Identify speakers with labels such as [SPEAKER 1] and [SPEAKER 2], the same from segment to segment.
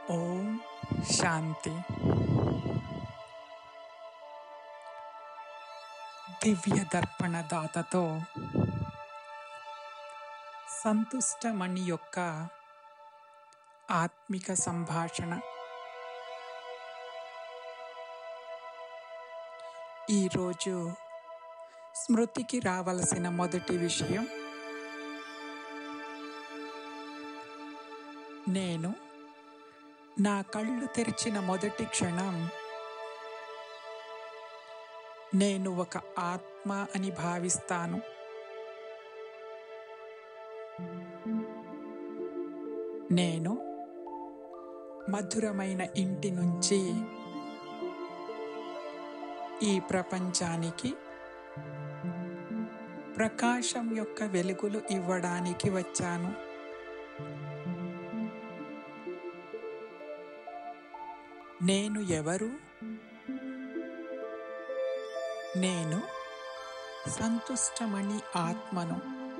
[SPEAKER 1] ఓం శాంతి దివ్య దర్పణ దాతతో సంతుష్టమణి యొక్క ఆత్మిక సంభాషణ ఈరోజు స్మృతికి రావలసిన మొదటి విషయం నేను నా కళ్ళు తెరిచిన మొదటి క్షణం నేను ఒక ఆత్మ అని భావిస్తాను నేను మధురమైన ఇంటి నుంచి ఈ ప్రపంచానికి ప్రకాశం యొక్క వెలుగులు ఇవ్వడానికి వచ్చాను నేను ఎవరు నేను సంతుష్టమణి ఆత్మను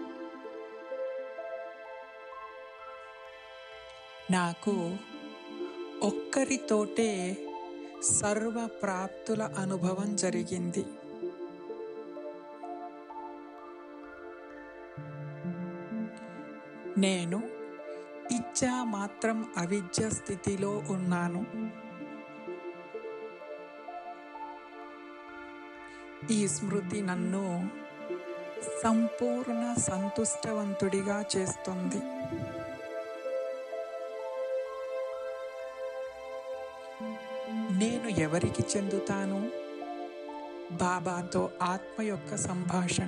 [SPEAKER 1] నాకు ఒక్కరితోటే సర్వ ప్రాప్తుల అనుభవం జరిగింది నేను ఇచ్చా మాత్రం అవిద్య స్థితిలో ఉన్నాను ఈ స్మృతి నన్ను సంపూర్ణ సంతుష్టవంతుడిగా చేస్తుంది నేను ఎవరికి చెందుతాను బాబాతో ఆత్మ యొక్క సంభాషణ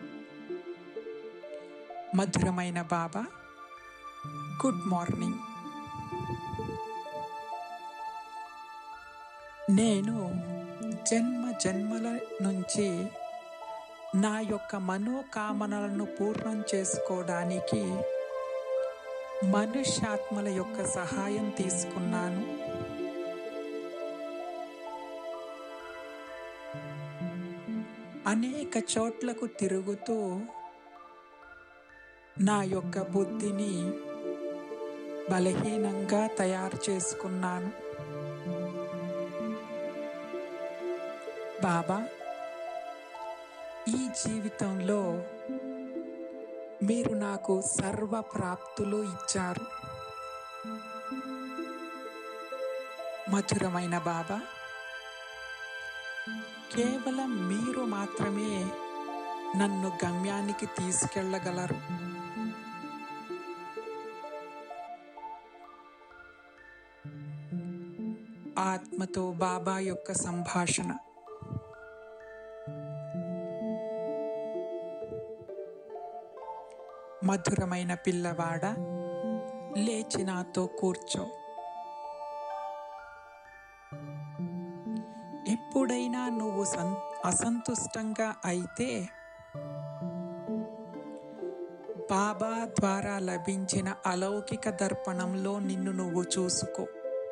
[SPEAKER 1] మధురమైన బాబా గుడ్ మార్నింగ్ నేను జన్మ జన్మల నుంచి నా యొక్క మనోకామనలను పూర్ణం చేసుకోవడానికి మనుష్యాత్మల యొక్క సహాయం తీసుకున్నాను అనేక చోట్లకు తిరుగుతూ నా యొక్క బుద్ధిని బలహీనంగా తయారు చేసుకున్నాను బాబా ఈ జీవితంలో మీరు నాకు సర్వ ప్రాప్తులు ఇచ్చారు మధురమైన బాబా కేవలం మీరు మాత్రమే నన్ను గమ్యానికి తీసుకెళ్ళగలరు ఆత్మతో బాబా యొక్క సంభాషణ మధురమైన పిల్లవాడ లేచి నాతో కూర్చో ఎప్పుడైనా నువ్వు సం అసంతుష్టంగా అయితే బాబా ద్వారా లభించిన అలౌకిక దర్పణంలో నిన్ను నువ్వు చూసుకో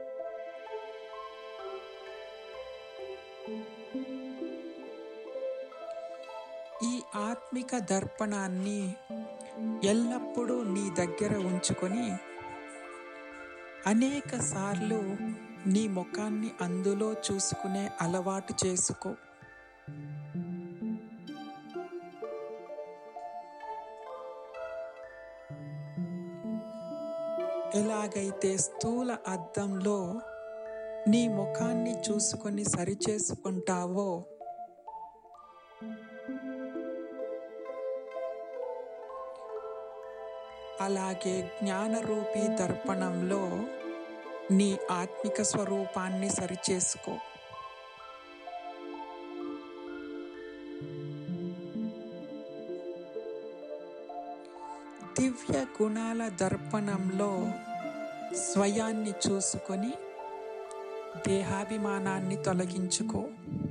[SPEAKER 1] ఈ ఆత్మిక దర్పణాన్ని ఎల్లప్పుడూ నీ దగ్గర ఉంచుకొని అనేక సార్లు నీ ముఖాన్ని అందులో చూసుకునే అలవాటు చేసుకో ఎలాగైతే స్థూల అద్దంలో నీ ముఖాన్ని చూసుకొని సరిచేసుకుంటావో అలాగే జ్ఞానరూపీ దర్పణంలో నీ ఆత్మిక స్వరూపాన్ని సరిచేసుకో దివ్య గుణాల దర్పణంలో స్వయాన్ని చూసుకొని దేహాభిమానాన్ని తొలగించుకో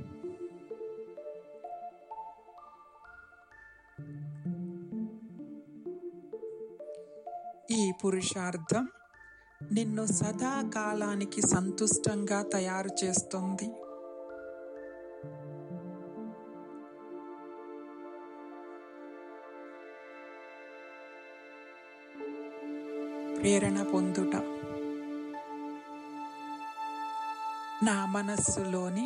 [SPEAKER 1] ఈ పురుషార్థం నిన్ను సదాకాలానికి సంతుష్టంగా తయారు చేస్తుంది ప్రేరణ పొందుట నా మనస్సులోని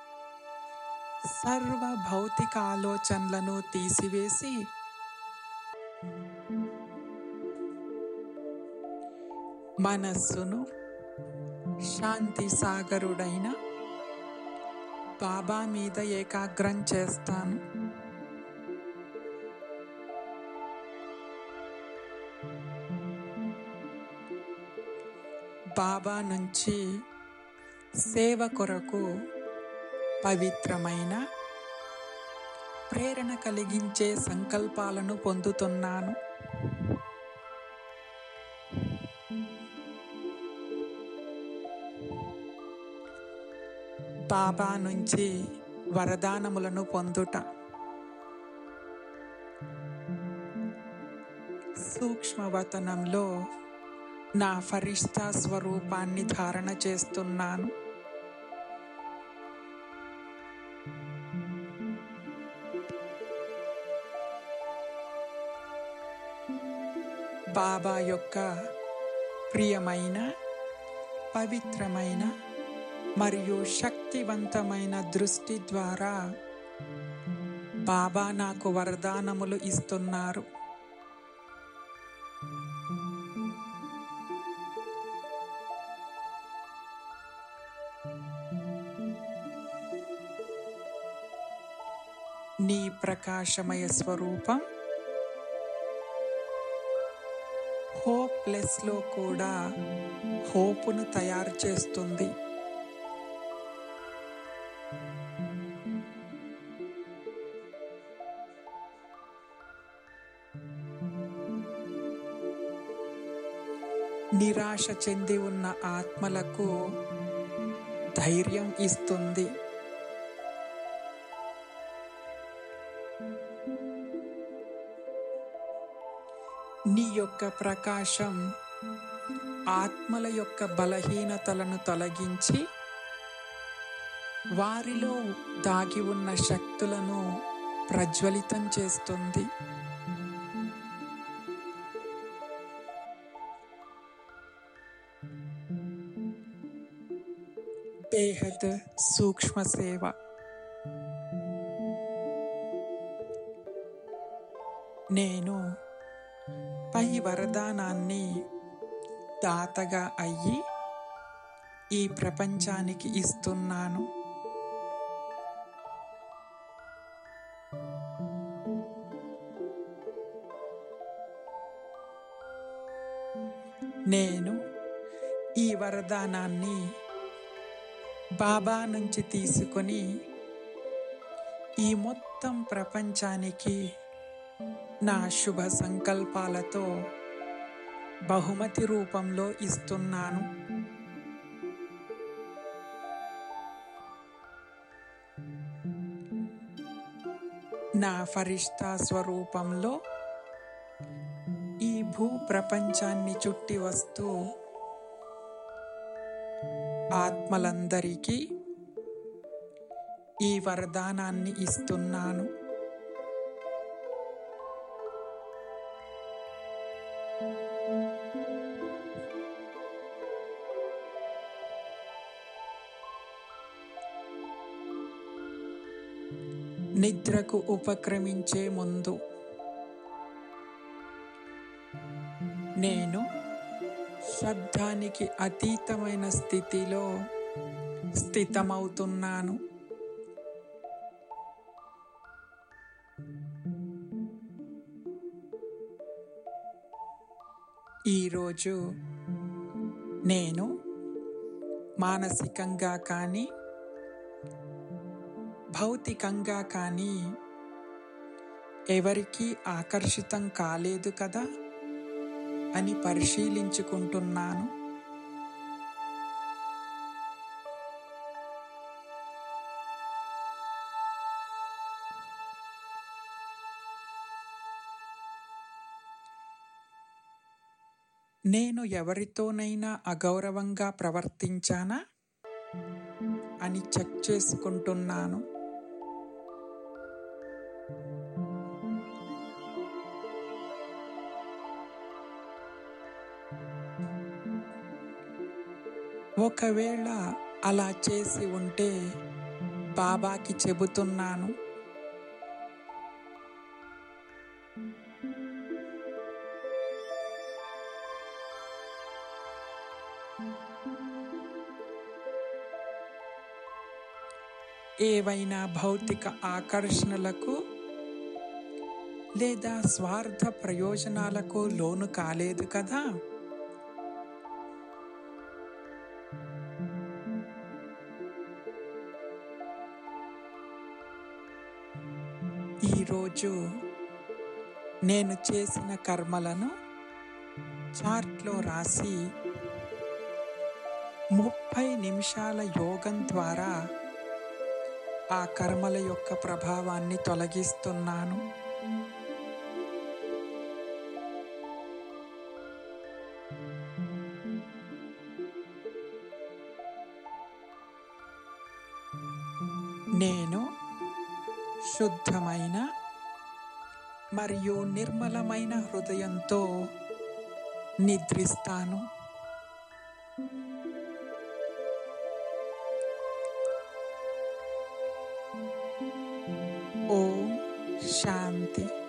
[SPEAKER 1] సర్వ భౌతిక ఆలోచనలను తీసివేసి మనస్సును శాంతి సాగరుడైన బాబా మీద ఏకాగ్రం చేస్తాను బాబా నుంచి సేవ కొరకు పవిత్రమైన ప్రేరణ కలిగించే సంకల్పాలను పొందుతున్నాను బాబా నుంచి వరదానములను పొందుట సూక్ష్మవతనంలో నా ఫరిష్తా స్వరూపాన్ని ధారణ చేస్తున్నాను బాబా యొక్క ప్రియమైన పవిత్రమైన మరియు శక్తివంతమైన దృష్టి ద్వారా బాబా నాకు వరదానములు ఇస్తున్నారు నీ ప్రకాశమయ స్వరూపం హోప్లెస్లో కూడా హోపును తయారు చేస్తుంది నిరాశ చెంది ఉన్న ఆత్మలకు ధైర్యం ఇస్తుంది నీ యొక్క ప్రకాశం ఆత్మల యొక్క బలహీనతలను తొలగించి వారిలో దాగి ఉన్న శక్తులను ప్రజ్వలితం చేస్తుంది బేహద్ సూక్ష్మ సేవ నేను పై వరదానాన్ని దాతగా అయ్యి ఈ ప్రపంచానికి ఇస్తున్నాను నేను ఈ వరదానాన్ని బాబా నుంచి తీసుకొని ఈ మొత్తం ప్రపంచానికి నా శుభ సంకల్పాలతో బహుమతి రూపంలో ఇస్తున్నాను నా ఫరిష్తా స్వరూపంలో ఈ భూ ప్రపంచాన్ని చుట్టి వస్తూ ఆత్మలందరికీ ఈ వరదానాన్ని ఇస్తున్నాను నిద్రకు ఉపక్రమించే ముందు నేను శబ్దానికి అతీతమైన స్థితిలో స్థితమవుతున్నాను ఈరోజు నేను మానసికంగా కానీ భౌతికంగా కానీ ఎవరికీ ఆకర్షితం కాలేదు కదా అని పరిశీలించుకుంటున్నాను నేను ఎవరితోనైనా అగౌరవంగా ప్రవర్తించానా అని చెక్ చేసుకుంటున్నాను ఒకవేళ అలా చేసి ఉంటే బాబాకి చెబుతున్నాను ఏవైనా భౌతిక ఆకర్షణలకు లేదా స్వార్థ ప్రయోజనాలకు లోను కాలేదు కదా ఈరోజు నేను చేసిన కర్మలను చార్ట్లో రాసి ముప్పై నిమిషాల యోగం ద్వారా ఆ కర్మల యొక్క ప్రభావాన్ని తొలగిస్తున్నాను నేను శుద్ధమైన మరియు నిర్మలమైన హృదయంతో నిద్రిస్తాను ఓం శాంతి